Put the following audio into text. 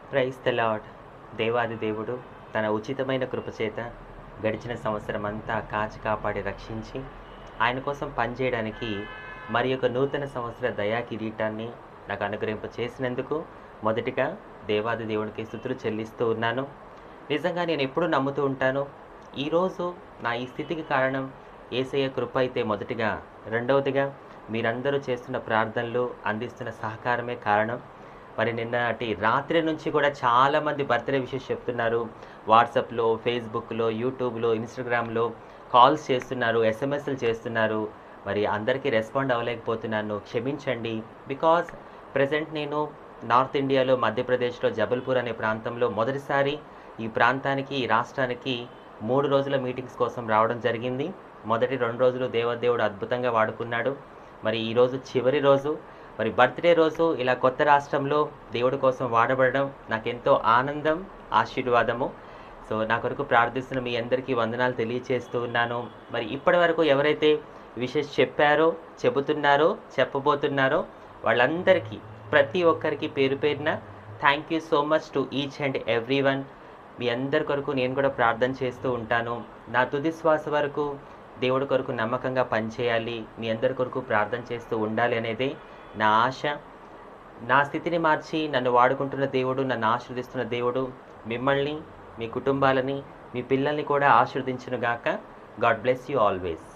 price the lord దేవాది దేవుడు తన ఉచితమైన కృపచేత గడిచిన సంవత్సరం అంతా కాచి కాపాడి రక్షించి ఆయన కోసం పనిచేయడానికి మరి ఒక నూతన సంవత్సర దయా కిరీటాన్ని నాకు అనుగ్రహింప చేసినందుకు మొదటిగా దేవాది దేవునికి స్థుతులు చెల్లిస్తూ ఉన్నాను నిజంగా నేను ఎప్పుడూ నమ్ముతూ ఉంటాను ఈరోజు నా ఈ స్థితికి కారణం ఏసయ్య కృప అయితే మొదటిగా రెండవదిగా మీరందరూ చేస్తున్న ప్రార్థనలు అందిస్తున్న సహకారమే కారణం మరి నిన్నటి రాత్రి నుంచి కూడా చాలామంది బర్త్డే విషెస్ చెప్తున్నారు వాట్సాప్లో ఫేస్బుక్లో యూట్యూబ్లో ఇన్స్టాగ్రామ్లో కాల్స్ చేస్తున్నారు ఎస్ఎంఎస్లు చేస్తున్నారు మరి అందరికీ రెస్పాండ్ అవ్వలేకపోతున్నాను క్షమించండి బికాజ్ ప్రజెంట్ నేను నార్త్ ఇండియాలో మధ్యప్రదేశ్లో జబల్పూర్ అనే ప్రాంతంలో మొదటిసారి ఈ ప్రాంతానికి ఈ రాష్ట్రానికి మూడు రోజుల మీటింగ్స్ కోసం రావడం జరిగింది మొదటి రెండు రోజులు దేవదేవుడు అద్భుతంగా వాడుకున్నాడు మరి ఈరోజు చివరి రోజు మరి బర్త్డే రోజు ఇలా కొత్త రాష్ట్రంలో దేవుడి కోసం వాడబడడం నాకెంతో ఆనందం ఆశీర్వాదము సో నా కొరకు ప్రార్థిస్తున్న మీ అందరికీ వందనాలు తెలియచేస్తూ ఉన్నాను మరి ఇప్పటి వరకు ఎవరైతే విషెస్ చెప్పారో చెబుతున్నారో చెప్పబోతున్నారో వాళ్ళందరికీ ప్రతి ఒక్కరికి పేరు పేరున thank you so much to each and every one మీ అందరి కొరకు నేను కూడా ప్రార్థన చేస్తూ ఉంటాను నా తుది శ్వాస వరకు దేవుడి కొరకు నమ్మకంగా పనిచేయాలి మీ అందరి కొరకు ప్రార్థన చేస్తూ ఉండాలి అనేది నా ఆశ నా స్థితిని మార్చి నన్ను వాడుకుంటున్న దేవుడు నన్ను ఆశీర్వదిస్తున్న దేవుడు మిమ్మల్ని మీ కుటుంబాలని మీ పిల్లల్ని కూడా ఆశీర్వదించునుగాక గాడ్ బ్లెస్ యూ ఆల్వేస్